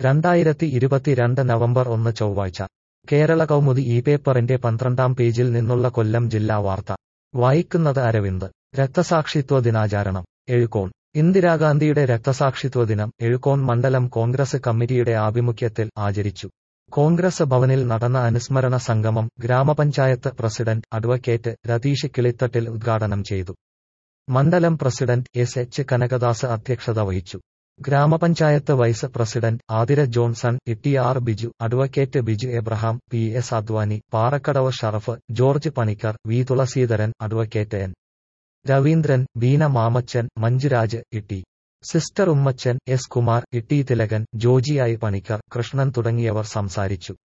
രണ്ടായിരത്തി ഇരുപത്തിരണ്ട് നവംബർ ഒന്ന് ചൊവ്വാഴ്ച കേരള കൗമുദി ഈ പേപ്പറിന്റെ പന്ത്രണ്ടാം പേജിൽ നിന്നുള്ള കൊല്ലം ജില്ലാ വാർത്ത വായിക്കുന്നത് അരവിന്ദ് രക്തസാക്ഷിത്വ ദിനാചരണം എഴുകോൺ ഇന്ദിരാഗാന്ധിയുടെ രക്തസാക്ഷിത്വ ദിനം എഴുകോൺ മണ്ഡലം കോൺഗ്രസ് കമ്മിറ്റിയുടെ ആഭിമുഖ്യത്തിൽ ആചരിച്ചു കോൺഗ്രസ് ഭവനിൽ നടന്ന അനുസ്മരണ സംഗമം ഗ്രാമപഞ്ചായത്ത് പ്രസിഡന്റ് അഡ്വക്കേറ്റ് രതീഷ് കിളിത്തട്ടിൽ ഉദ്ഘാടനം ചെയ്തു മണ്ഡലം പ്രസിഡന്റ് എസ് എച്ച് കനകദാസ് അധ്യക്ഷത വഹിച്ചു ഗ്രാമപഞ്ചായത്ത് vice president Athira Johnson E R Biju advocate Biju Abraham P S Advani Parakkadavu Sharaf George Panicker V Thulaseedharan advocate N Raveendran Beena Mamachan Manjuraj Itty sister Ummachan S Kumar Itty Thilakan ജോജിയായി പണിക്കർ കൃഷ്ണൻ തുടങ്ങിയവർ സംസാരിച്ചു